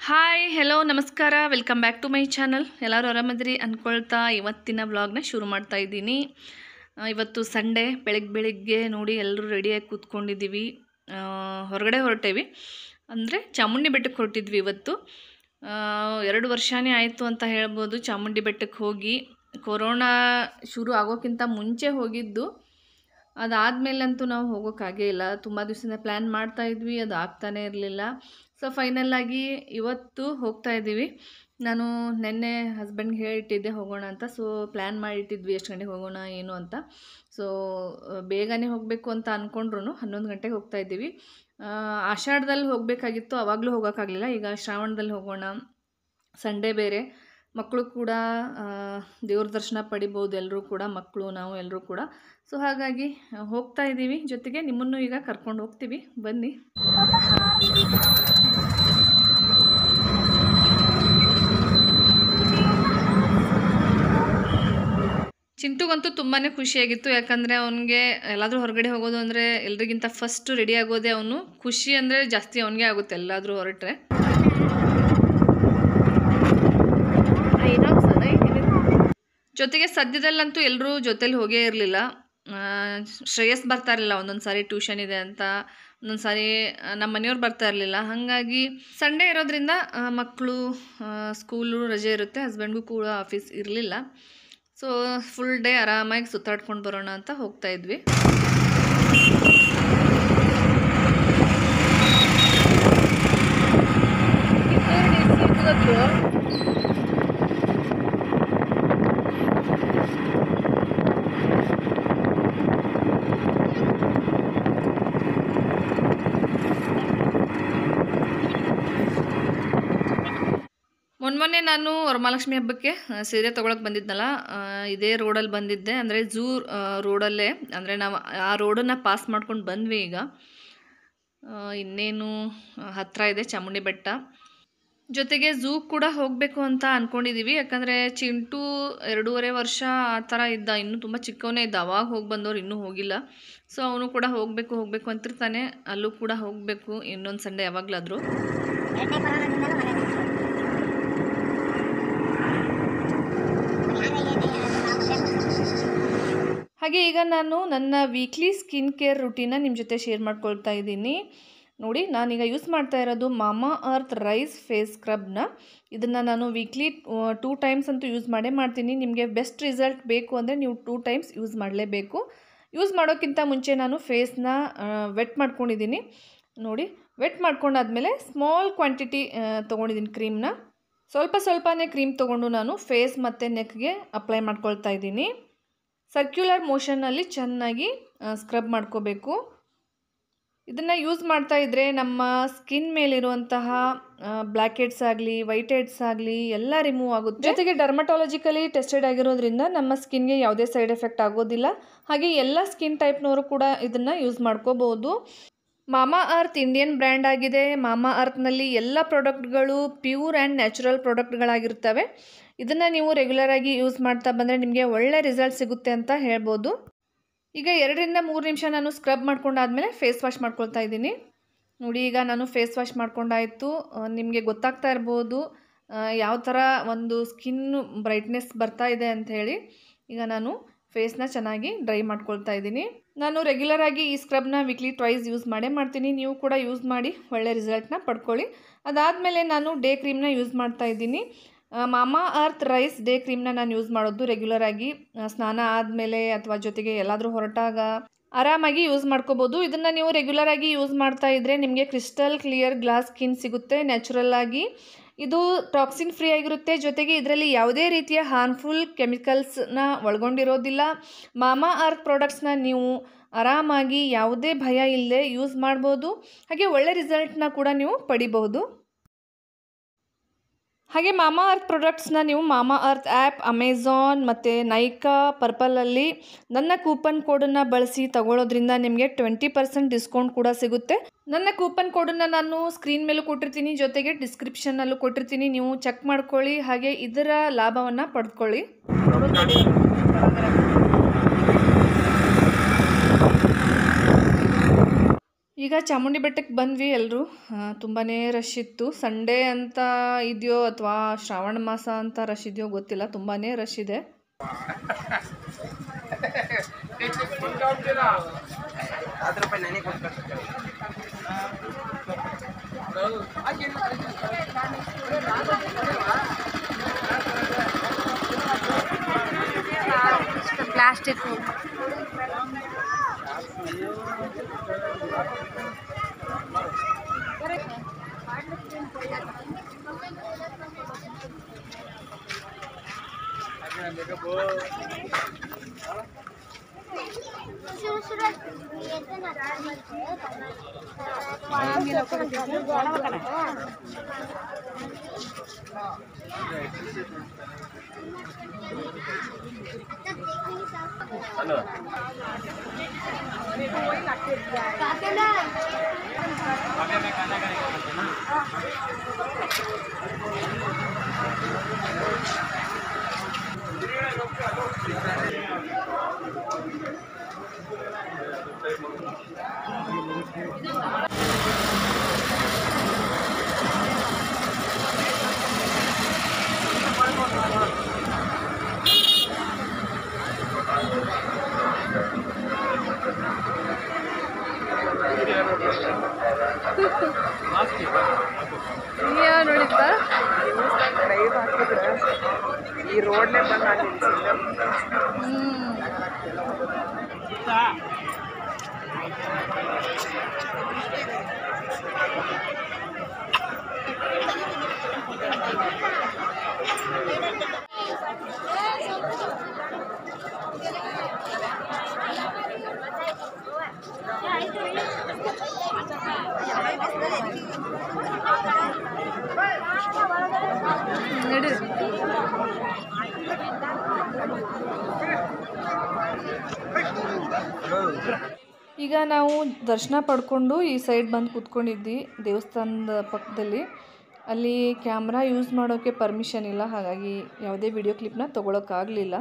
hi hello ನಮಸ್ಕಾರ welcome back to my channel ಎಲ್ಲರೂ ಆರಾಮದ್ರಿ ಅಂದ್ಕೊಳ್ತಾ ಇವತ್ತಿನ ವ್ಲಾಗ್ನ ಶುರು ಮಾಡ್ತಾ ಇದ್ದೀನಿ ಆ, ಇವತ್ತು ಸಂಡೇ ಬೆಳಗ್ಗೆ ಬೆಳಿಗ್ಗೆ ನೋಡಿ ಎಲ್ಲರೂ ರೆಡಿಯಾಗಿ ಕೂತ್ಕೊಂಡಿದ್ದೀವಿ ಆ, ಹೊರಗಡೆ ಹೊರಟೇವಿ ಅಂದರೆ ಚಾಮುಂಡಿ ಬೆಟ್ಟಕ್ಕೆ ಹೊರಟಿದ್ವಿ ಇವತ್ತು ಆ, ಎರಡು ವರ್ಷನೇ ಆಯಿತು ಅಂತ ಹೇಳ್ಬೋದು ಚಾಮುಂಡಿ ಬೆಟ್ಟಕ್ಕೆ ಹೋಗಿ ಕೊರೋನಾ ಶುರು ಆಗೋಕ್ಕಿಂತ ಮುಂಚೆ ಹೋಗಿದ್ದು ಅದಾದಮೇಲಂತೂ ನಾವು ಹೋಗೋಕ್ಕಾಗೇ ಇಲ್ಲ ತುಂಬ ದಿವಸದಿಂದ ಪ್ಲ್ಯಾನ್ ಮಾಡ್ತಾ ಇದ್ವಿ ಅದು ಆಗ್ತಾನೇ ಇರಲಿಲ್ಲ ಸೊ ಫೈನಲ್ ಆಗಿ ಇವತ್ತು ಹೋಗ್ತಾ ಇದ್ದೀವಿ ನಾನು ನಿನ್ನೆ ಹಸ್ಬೆಂಡ್ಗೆ ಹೇಳಿಟ್ಟಿದ್ದೆ ಹೋಗೋಣ ಅಂತ ಸೊ ಪ್ಲ್ಯಾನ್ ಮಾಡಿಟ್ಟಿದ್ವಿ ಎಷ್ಟು ಗಂಟೆಗೆ ಹೋಗೋಣ ಏನು ಅಂತ ಸೊ ಬೇಗನೆ ಹೋಗಬೇಕು ಅಂತ ಅಂದ್ಕೊಂಡ್ರು ಹನ್ನೊಂದು ಗಂಟೆಗೆ ಹೋಗ್ತಾ ಇದ್ದೀವಿ ಆ, ಆಷಾಢದಲ್ಲಿ ಹೋಗಬೇಕಾಗಿತ್ತು ಆವಾಗಲೂ ಹೋಗೋಕ್ಕಾಗಲಿಲ್ಲ ಈಗ ಶ್ರಾವಣದಲ್ಲಿ ಹೋಗೋಣ ಸಂಡೇ ಬೇರೆ ಮಕ್ಕಳು ಕೂಡ ಆ, ದೇವ್ರ ದರ್ಶನ ಪಡಿಬೋದು ಎಲ್ಲರೂ ಕೂಡ ಮಕ್ಕಳು ನಾವು ಎಲ್ಲರೂ ಕೂಡ ಸೊ ಹಾಗಾಗಿ ಆ, ಹೋಗ್ತಾ ಇದ್ದೀವಿ ಜೊತೆಗೆ ನಿಮ್ಮನ್ನು ಈಗ ಕರ್ಕೊಂಡು ಹೋಗ್ತೀವಿ ಬನ್ನಿ ಚಿಂಟುಗಂತೂ ತುಂಬಾ ಖುಷಿಯಾಗಿತ್ತು ಯಾಕಂದರೆ ಅವನಿಗೆ ಎಲ್ಲಾದರೂ ಹೊರಗಡೆ ಹೋಗೋದು ಅಂದರೆ ಎಲ್ರಿಗಿಂತ ಫಸ್ಟ್ ರೆಡಿ ಆಗೋದೇ ಅವನು ಖುಷಿ ಅಂದರೆ ಜಾಸ್ತಿ ಅವನಿಗೆ ಆಗುತ್ತೆ ಎಲ್ಲಾದರೂ ಹೊರಟ್ರೆ ಜೊತೆಗೆ ಸದ್ಯದಲ್ಲಂತೂ ಎಲ್ಲರೂ ಜೊತೆಲಿ ಹೋಗೇ ಇರಲಿಲ್ಲ ಶ್ರೇಯಸ್ ಬರ್ತಾ ಇರಲಿಲ್ಲ ಒಂದೊಂದು ಸಾರಿ ಟ್ಯೂಷನ್ ಇದೆ ಅಂತ ಒಂದೊಂದು ಸಾರಿ ಆ, ನಮ್ಮ ಮನೆಯವ್ರು ಬರ್ತಾ ಇರಲಿಲ್ಲ ಹಾಗಾಗಿ ಸಂಡೇ ಇರೋದ್ರಿಂದ ಮಕ್ಕಳು ಸ್ಕೂಲು ರಜೆ ಇರುತ್ತೆ ಹಸ್ಬೆಂಡ್ಗೂ ಕೂಡ ಆಫೀಸ್ ಇರಲಿಲ್ಲ ಸೊ ಫುಲ್ ಡೇ ಆರಾಮಾಗಿ ಸುತ್ತಾಡ್ಕೊಂಡು ಬರೋಣ ಅಂತ ಹೋಗ್ತಾ ಇದ್ವಿ ಮೊನ್ನೆ ನಾನು ವರಮಹಾಲಕ್ಷ್ಮಿ ಹಬ್ಬಕ್ಕೆ ಆ, ಸೀರೆ ತೊಗೊಳಕ್ಕೆ ಬಂದಿದ್ನಲ್ಲ ಆ, ಇದೇ ರೋಡಲ್ಲಿ ಬಂದಿದ್ದೆ ಅಂದರೆ ಝೂ ರೋಡಲ್ಲೇ ಅಂದರೆ ನಾವು ಆ ರೋಡನ್ನು ಪಾಸ್ ಮಾಡ್ಕೊಂಡು ಬಂದ್ವಿ ಈಗ ಆ, ಇನ್ನೇನು ಆ, ಹತ್ರ ಇದೆ ಚಾಮುಂಡಿ ಬೆಟ್ಟ ಜೊತೆಗೆ ಝೂ ಕೂಡ ಹೋಗಬೇಕು ಅಂತ ಅಂದ್ಕೊಂಡಿದ್ದೀವಿ ಯಾಕಂದರೆ ಚಿಂಟು ಎರಡೂವರೆ ವರ್ಷ ಆ ಥರ ಇದ್ದ ಇನ್ನೂ ತುಂಬ ಚಿಕ್ಕವನೇ ಇದ್ದ ಅವಾಗ ಹೋಗಿ ಬಂದವ್ರು ಇನ್ನೂ ಹೋಗಿಲ್ಲ ಸೊ ಅವನು ಕೂಡ ಹೋಗಬೇಕು ಹೋಗಬೇಕು ಅಂತಿರ್ತಾನೆ ಅಲ್ಲೂ ಕೂಡ ಹೋಗಬೇಕು ಇನ್ನೊಂದು ಸಂಡೇ ಯಾವಾಗಲಾದರೂ ಹಾಗೆ ಈಗ ನಾನು ನನ್ನ ವೀಕ್ಲಿ ಸ್ಕಿನ್ ಕೇರ್ ರುಟೀನ ನಿಮ್ಮ ಜೊತೆ ಶೇರ್ ಮಾಡ್ಕೊಳ್ತಾ ಇದ್ದೀನಿ ನೋಡಿ ನಾನೀಗ ಯೂಸ್ ಮಾಡ್ತಾ ಇರೋದು ಮಾಮಾ ಅರ್ತ್ ರೈಸ್ ಫೇಸ್ ಸ್ಕ್ರಬ್ನ ಇದನ್ನು ನಾನು ವೀಕ್ಲಿ ಟೂ ಟೈಮ್ಸ್ ಅಂತೂ ಯೂಸ್ ಮಾಡೇ ಮಾಡ್ತೀನಿ ನಿಮಗೆ ಬೆಸ್ಟ್ ರಿಸಲ್ಟ್ ಬೇಕು ಅಂದರೆ ನೀವು ಟೂ ಟೈಮ್ಸ್ ಯೂಸ್ ಮಾಡಲೇಬೇಕು ಯೂಸ್ ಮಾಡೋಕ್ಕಿಂತ ಮುಂಚೆ ನಾನು ಫೇಸ್ನ ವೆಟ್ ಮಾಡ್ಕೊಂಡಿದ್ದೀನಿ ನೋಡಿ ವೆಟ್ ಮಾಡ್ಕೊಂಡಾದ್ಮೇಲೆ ಸ್ಮಾಲ್ ಕ್ವಾಂಟಿಟಿ ತೊಗೊಂಡಿದ್ದೀನಿ ಕ್ರೀಮ್ನ ಸ್ವಲ್ಪ ಸ್ವಲ್ಪನೇ ಕ್ರೀಮ್ ತೊಗೊಂಡು ನಾನು ಫೇಸ್ ಮತ್ತು ನೆಕ್ಗೆ ಅಪ್ಲೈ ಮಾಡ್ಕೊಳ್ತಾ ಇದ್ದೀನಿ ಸರ್ಕ್ಯುಲರ್ ಮೋಷನ್ನಲ್ಲಿ ಚೆನ್ನಾಗಿ ಸ್ಕ್ರಬ್ ಮಾಡ್ಕೋಬೇಕು ಇದನ್ನು ಯೂಸ್ ಮಾಡ್ತಾ ಇದ್ದರೆ ನಮ್ಮ ಸ್ಕಿನ್ ಮೇಲಿರುವಂತಹ ಬ್ಲ್ಯಾಕ್ ಹೆಡ್ಸ್ ಆಗಲಿ ವೈಟ್ ಹೆಡ್ಸ್ ಆಗಲಿ ಎಲ್ಲ ರಿಮೂವ್ ಆಗುತ್ತೆ ಜೊತೆಗೆ ಡರ್ಮಟಾಲಜಿಕಲಿ ಟೆಸ್ಟೆಡ್ ಆಗಿರೋದ್ರಿಂದ ನಮ್ಮ ಸ್ಕಿನ್ಗೆ ಯಾವುದೇ ಸೈಡ್ ಎಫೆಕ್ಟ್ ಆಗೋದಿಲ್ಲ ಹಾಗೆ ಎಲ್ಲ ಸ್ಕಿನ್ ಟೈಪ್ನವರು ಕೂಡ ಇದನ್ನು ಯೂಸ್ ಮಾಡ್ಕೋಬೋದು ಮಾಮಾ ಅರ್ತ್ ಇಂಡಿಯನ್ ಬ್ರ್ಯಾಂಡ್ ಆಗಿದೆ ಮಾಮಾ ಅರ್ತ್ನಲ್ಲಿ ಎಲ್ಲ ಪ್ರಾಡಕ್ಟ್ಗಳು ಪ್ಯೂರ್ ಆ್ಯಂಡ್ ನ್ಯಾಚುರಲ್ ಪ್ರಾಡಕ್ಟ್ಗಳಾಗಿರ್ತವೆ ಇದನ್ನು ನೀವು ರೆಗ್ಯುಲರಾಗಿ ಯೂಸ್ ಮಾಡ್ತಾ ಬಂದರೆ ನಿಮಗೆ ಒಳ್ಳೆ ರಿಸಲ್ಟ್ ಸಿಗುತ್ತೆ ಅಂತ ಹೇಳ್ಬೋದು ಈಗ ಎರಡರಿಂದ ಮೂರು ನಿಮಿಷ ನಾನು ಸ್ಕ್ರಬ್ ಮಾಡ್ಕೊಂಡಾದ್ಮೇಲೆ ಫೇಸ್ ವಾಶ್ ಮಾಡ್ಕೊಳ್ತಾ ಇದ್ದೀನಿ ನೋಡಿ ಈಗ ನಾನು ಫೇಸ್ ವಾಶ್ ಮಾಡ್ಕೊಂಡಾಯಿತು ನಿಮಗೆ ಗೊತ್ತಾಗ್ತಾ ಇರ್ಬೋದು ಆ, ಯಾವ ಥರ ಒಂದು ಸ್ಕಿನ್ ಬ್ರೈಟ್ನೆಸ್ ಬರ್ತಾ ಇದೆ ಅಂತ ಹೇಳಿ ಈಗ ನಾನು ಫೇಸ್ನ ಚೆನ್ನಾಗಿ ಡ್ರೈ ಮಾಡ್ಕೊಳ್ತಾ ಇದ್ದೀನಿ ನಾನು ರೆಗ್ಯುಲರ್ ಆಗಿ ಈ ಸ್ಕ್ರಬ್ನ ವೀಕ್ಲಿ ಟ್ವೈಸ್ ಯೂಸ್ ಮಾಡೇ ಮಾಡ್ತೀನಿ ನೀವು ಕೂಡ ಯೂಸ್ ಮಾಡಿ ಒಳ್ಳೆ ರಿಸಲ್ಟ್ನ ಪಡ್ಕೊಳ್ಳಿ ಅದಾದಮೇಲೆ ನಾನು ಡೇ ಕ್ರೀಮ್ನ ಯೂಸ್ ಮಾಡ್ತಾ ಇದ್ದೀನಿ ಆ, ಮಾಮಾ ಅರ್ತ್ ರೈಸ್ ಡೇ ಕ್ರೀಮ್ನ ನಾನು ಯೂಸ್ ಮಾಡೋದು ರೆಗ್ಯುಲರ್ ಆಗಿ ಆ, ಸ್ನಾನ ಆದಮೇಲೆ ಅಥವಾ ಜೊತೆಗೆ ಎಲ್ಲಾದರೂ ಹೊರಟಾಗ ಆರಾಮಾಗಿ ಯೂಸ್ ಮಾಡ್ಕೋಬೋದು ಇದನ್ನು ನೀವು ರೆಗ್ಯುಲರ್ ಆಗಿ ಯೂಸ್ ಮಾಡ್ತಾ ಇದ್ದರೆ ನಿಮಗೆ ಕ್ರಿಸ್ಟಲ್ ಕ್ಲಿಯರ್ ಗ್ಲಾಸ್ ಸ್ಕಿನ್ ಸಿಗುತ್ತೆ ನ್ಯಾಚುರಲ್ ಆಗಿ ಇದು ಟಾಕ್ಸಿನ್ ಫ್ರೀ ಆಗಿರುತ್ತೆ ಜೊತೆಗೆ ಇದರಲ್ಲಿ ಯಾವುದೇ ರೀತಿಯ ಹಾರ್ಮ್ಫುಲ್ ಕೆಮಿಕಲ್ಸ್ನ ಒಳಗೊಂಡಿರೋದಿಲ್ಲ ಮಾಮಾ ಅರ್ತ್ ಪ್ರಾಡಕ್ಟ್ಸ್ನ ನೀವು ಆರಾಮಾಗಿ ಯಾವುದೇ ಭಯ ಇಲ್ಲದೆ ಯೂಸ್ ಮಾಡ್ಬೋದು ಹಾಗೆ ಒಳ್ಳೆ ರಿಸಲ್ಟ್ನ ಕೂಡ ನೀವು ಪಡಿಬಹುದು ಹಾಗೆ ಮಾಮಾ ಅರ್ತ್ ಪ್ರಾಡಕ್ಟ್ಸ್ನ ನೀವು ಮಾಮಾ ಅರ್ತ್ ಆ್ಯಪ್ ಅಮೆಝಾನ್ ಮತ್ತು ನೈಕಾ ಪರ್ಪಲಲ್ಲಿ ನನ್ನ ಕೂಪನ್ ಕೋಡನ್ನು ಬಳಸಿ ತಗೊಳ್ಳೋದ್ರಿಂದ ನಿಮಗೆ ಟ್ವೆಂಟಿ ಪರ್ಸೆಂಟ್ ಡಿಸ್ಕೌಂಟ್ ಕೂಡ ಸಿಗುತ್ತೆ ನನ್ನ ಕೂಪನ್ ಕೋಡನ್ನು ನಾನು ಸ್ಕ್ರೀನ್ ಮೇಲೂ ಕೊಟ್ಟಿರ್ತೀನಿ ಜೊತೆಗೆ ಡಿಸ್ಕ್ರಿಪ್ಷನ್ನಲ್ಲೂ ಕೊಟ್ಟಿರ್ತೀನಿ ನೀವು ಚೆಕ್ ಮಾಡ್ಕೊಳ್ಳಿ ಹಾಗೆ ಇದರ ಲಾಭವನ್ನು ಪಡೆದುಕೊಳ್ಳಿ ಈಗ ಚಾಮುಂಡಿ ಬೆಟ್ಟಕ್ಕೆ ಬಂದ್ವಿ ಎಲ್ಲರೂ ತುಂಬಾ ರಶ್ ಇತ್ತು ಸಂಡೇ ಅಂತ ಇದೆಯೋ ಅಥವಾ ಶ್ರಾವಣ ಮಾಸ ಅಂತ ರಶ್ ಇದೆಯೋ ಗೊತ್ತಿಲ್ಲ ತುಂಬಾ ರಶ್ ಇದೆ ಹತ್ತು ರೂಪಾಯಿ ನನಗೆ ಕೊಡ್ಬೇಕು ಪ್ಲಾಸ್ಟಿಕ್ ನೋಡಿದ್ದ ಲೈವ್ ಹಾಕಿದ್ರೆ ಈ ರೋಡ್ನೇ ಬಂದು ನಾನು ನಿಲ್ಸಿದ್ದೆ ನಡಿ ಈಗ ನಾವು ದರ್ಶನ ಪಡ್ಕೊಂಡು ಈ ಸೈಡ್ ಬಂದು ಕೂತ್ಕೊಂಡಿದ್ವಿ ದೇವಸ್ಥಾನದ ಪಕ್ಕದಲ್ಲಿ ಅಲ್ಲಿ ಕ್ಯಾಮ್ರಾ ಯೂಸ್ ಮಾಡೋಕ್ಕೆ ಪರ್ಮಿಷನ್ ಇಲ್ಲ ಹಾಗಾಗಿ ಯಾವುದೇ ವಿಡಿಯೋ ಕ್ಲಿಪ್ನ ತೊಗೊಳಕ್ಕಾಗಲಿಲ್ಲ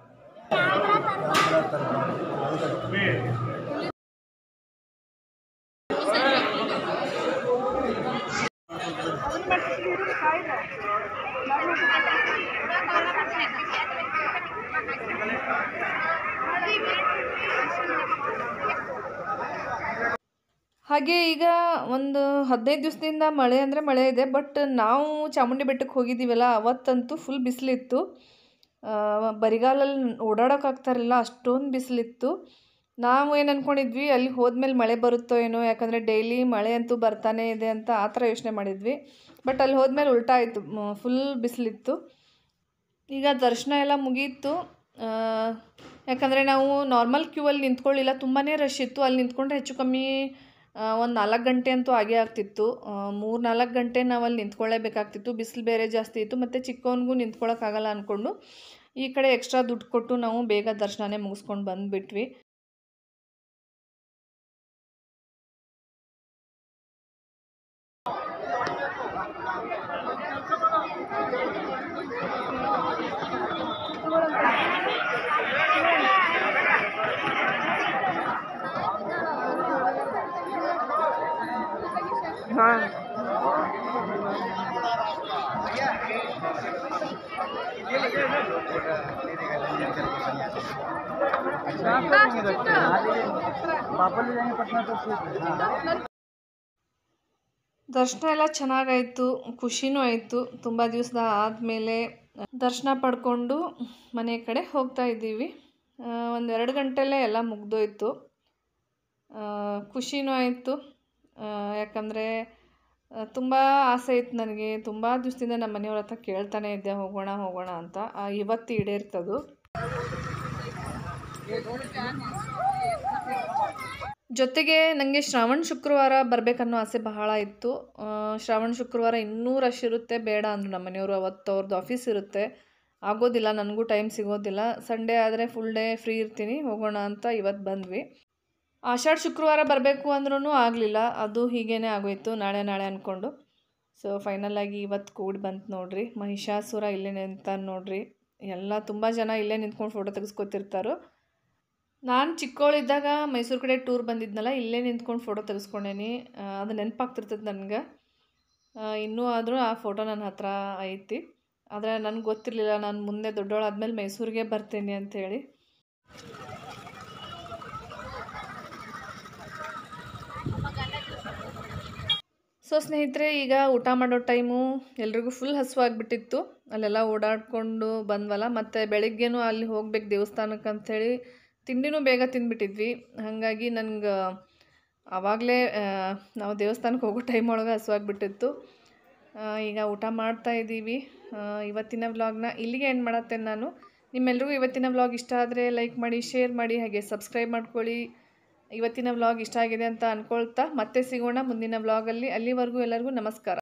ಹಾಗೆ ಈಗ ಒಂದು ಹದಿನೈದು ದಿವಸದಿಂದ ಮಳೆ ಅಂದರೆ ಮಳೆ ಇದೆ ಬಟ್ ನಾವು ಚಾಮುಂಡಿ ಬೆಟ್ಟಕ್ಕೆ ಹೋಗಿದ್ದೀವಲ್ಲ ಅವತ್ತಂತೂ ಫುಲ್ ಬಿಸಿಲಿತ್ತು ಬರಿಗಾಲಲ್ಲಿ ಓಡಾಡೋಕ್ಕಾಗ್ತಾರಿಲ್ಲ ಅಷ್ಟೊಂದು ಬಿಸಿಲಿತ್ತು ನಾವು ಏನು ಅಂದ್ಕೊಂಡಿದ್ವಿ ಅಲ್ಲಿ ಹೋದ್ಮೇಲೆ ಮಳೆ ಬರುತ್ತೋ ಏನೋ ಯಾಕಂದರೆ ಡೈಲಿ ಮಳೆ ಅಂತೂ ಬರ್ತಾನೆ ಇದೆ ಅಂತ ಆ ಥರ ಯೋಚನೆ ಮಾಡಿದ್ವಿ ಬಟ್ ಅಲ್ಲಿ ಹೋದ್ಮೇಲೆ ಉಲ್ಟಾ ಆಯಿತು ಫುಲ್ ಬಿಸಿಲಿತ್ತು ಈಗ ದರ್ಶನ ಎಲ್ಲ ಮುಗೀತು ಆ, ಯಾಕಂದರೆ ನಾವು ನಾರ್ಮಲ್ ಕ್ಯೂ ಅಲ್ಲಿ ನಿಂತ್ಕೊಳ್ಳಿಲ್ಲ ತುಂಬಾ ರಶ್ ಇತ್ತು ಅಲ್ಲಿ ನಿಂತ್ಕೊಂಡ್ರೆ ಹೆಚ್ಚು ಕಮ್ಮಿ ಒಂದು ನಾಲ್ಕು ಗಂಟೆ ಅಂತೂ ಆಗೇ ಆಗ್ತಿತ್ತು ಮೂರು ನಾಲ್ಕು ಗಂಟೆ ನಾವು ಅಲ್ಲಿ ನಿಂತ್ಕೊಳ್ಳೇಬೇಕಾಗ್ತಿತ್ತು ಬಿಸಿಲು ಬೇರೆ ಜಾಸ್ತಿ ಇತ್ತು ಮತ್ತು ಚಿಕ್ಕವನಿಗೂ ನಿಂತ್ಕೊಳ್ಳೋಕ್ಕಾಗಲ್ಲ ಅಂದ್ಕೊಂಡು ಈ ಕಡೆ ಎಕ್ಸ್ಟ್ರಾ ದುಡ್ಡು ಕೊಟ್ಟು ನಾವು ಬೇಗ ದರ್ಶನನೇ ಮುಗಿಸ್ಕೊಂಡು ಬಂದುಬಿಟ್ವಿ ಹಾಂ ದರ್ಶನ ಎಲ್ಲ ಚೆನ್ನಾಗಾಯಿತು ಖುಷಿನೂ ಆಯಿತು ತುಂಬ ದಿವಸದ ಆದಮೇಲೆ ದರ್ಶನ ಪಡ್ಕೊಂಡು ಮನೆ ಕಡೆ ಹೋಗ್ತಾ ಇದ್ದೀವಿ ಒಂದು ಎರಡು ಗಂಟೆಲೇ ಎಲ್ಲ ಮುಗ್ದೋಯ್ತು ಆ, ಖುಷಿನೂ ಆಯಿತು ಯಾಕಂದರೆ ತುಂಬ ಆಸೆ ಇತ್ತು ನನಗೆ ತುಂಬ ದಿವಸದಿಂದ ನಮ್ಮ ಮನೆಯವ್ರ ಹತ್ರ ಕೇಳ್ತಾನೆ ಇದ್ದೆ ಹೋಗೋಣ ಹೋಗೋಣ ಅಂತ ಆ, ಇವತ್ತು ಈಡೇರ್ತದು ಜೊತೆಗೆ ನನಗೆ ಶ್ರಾವಣ ಶುಕ್ರವಾರ ಬರಬೇಕನ್ನೋ ಆಸೆ ಬಹಳ ಇತ್ತು ಆ, ಶ್ರಾವಣ ಶುಕ್ರವಾರ ಇನ್ನೂ ರಶ್ ಇರುತ್ತೆ ಬೇಡ ಅಂದರು ನಮ್ಮ ಮನೆಯವರು ಅವತ್ತು ಅವ್ರದ್ದು ಆಫೀಸ್ ಇರುತ್ತೆ ಆಗೋದಿಲ್ಲ ನನಗೂ ಟೈಮ್ ಸಿಗೋದಿಲ್ಲ ಸಂಡೇ ಆದರೆ ಫುಲ್ ಡೇ ಫ್ರೀ ಇರ್ತೀನಿ ಹೋಗೋಣ ಅಂತ ಇವತ್ತು ಬಂದ್ವಿ ಆಷಾಢ ಶುಕ್ರವಾರ ಬರಬೇಕು ಅಂದ್ರೂ ಆಗಲಿಲ್ಲ ಅದು ಹೀಗೇನೆ ಆಗೋಯ್ತು ನಾಳೆ ನಾಳೆ ಅಂದ್ಕೊಂಡು ಸೊ ಫೈನಲಾಗಿ ಇವತ್ತು ಕೂಡಿ ಬಂತು ನೋಡ್ರಿ ಮಹಿಷಾಸುರ ಇಲ್ಲೇ ನಿಂತ ನೋಡ್ರಿ ಎಲ್ಲ ತುಂಬ ಜನ ಇಲ್ಲೇ ನಿಂತ್ಕೊಂಡು ಫೋಟೋ ತೆಗೆಸ್ಕೊತಿರ್ತಾರೋ ನಾನು ಚಿಕ್ಕವಳಿದ್ದಾಗ ಮೈಸೂರು ಕಡೆ ಟೂರ್ ಬಂದಿದ್ನಲ್ಲ ಇಲ್ಲೇ ನಿಂತ್ಕೊಂಡು ಫೋಟೋ ತೆಗೆಸ್ಕೊಂಡೇನಿ ಅದು ನೆನಪಾಗ್ತಿರ್ತದೆ ನನಗೆ ಇನ್ನೂ ಆದರೂ ಆ ಫೋಟೋ ನನ್ನ ಹತ್ರ ಐತಿ ಆದರೆ ನನಗೆ ಗೊತ್ತಿರಲಿಲ್ಲ ನಾನು ಮುಂದೆ ದೊಡ್ಡವಳಾದ್ಮೇಲೆ ಮೈಸೂರಿಗೆ ಬರ್ತೀನಿ ಅಂಥೇಳಿ ಸೊ ಸ್ನೇಹಿತರೆ ಈಗ ಊಟ ಮಾಡೋ ಟೈಮು ಎಲ್ರಿಗೂ ಫುಲ್ ಹಸುವಾಗ್ಬಿಟ್ಟಿತ್ತು ಅಲ್ಲೆಲ್ಲ ಓಡಾಡಿಕೊಂಡು ಬಂದ್ವಲ್ಲ ಮತ್ತು ಬೆಳಿಗ್ಗೆನೂ ಅಲ್ಲಿ ಹೋಗ್ಬೇಕು ದೇವಸ್ಥಾನಕ್ಕೆ ಅಂಥೇಳಿ ತಿಂಡಿನೂ ಬೇಗ ತಿಂದ್ಬಿಟ್ಟಿದ್ವಿ ಹಾಗಾಗಿ ನನಗೆ ಆವಾಗಲೇ ನಾವು ದೇವಸ್ಥಾನಕ್ಕೆ ಹೋಗೋ ಟೈಮ್ ಒಳಗೆ ಹಸುವಾಗ್ಬಿಟ್ಟಿತ್ತು ಆ, ಈಗ ಊಟ ಮಾಡ್ತಾ ಇದ್ದೀವಿ ಆ, ಇವತ್ತಿನ ವ್ಲಾಗ್ನ ಇಲ್ಲಿಗೆ ಎಂಡ್ ಮಾಡತ್ತೇನೆ ನಾನು ನಿಮ್ಮೆಲ್ರಿಗೂ ಇವತ್ತಿನ ವ್ಲಾಗ್ ಇಷ್ಟ ಆದರೆ ಲೈಕ್ ಮಾಡಿ ಶೇರ್ ಮಾಡಿ ಹಾಗೆ ಸಬ್ಸ್ಕ್ರೈಬ್ ಮಾಡ್ಕೊಳ್ಳಿ ಇವತ್ತಿನ ವ್ಲಾಗ್ ಇಷ್ಟ ಆಗಿದೆ ಅಂತ ಅಂದ್ಕೊಳ್ತಾ ಮತ್ತೆ ಸಿಗೋಣ ಮುಂದಿನ ವ್ಲಾಗಲ್ಲಿ ಅಲ್ಲಿವರೆಗೂ ಎಲ್ಲರಿಗೂ ನಮಸ್ಕಾರ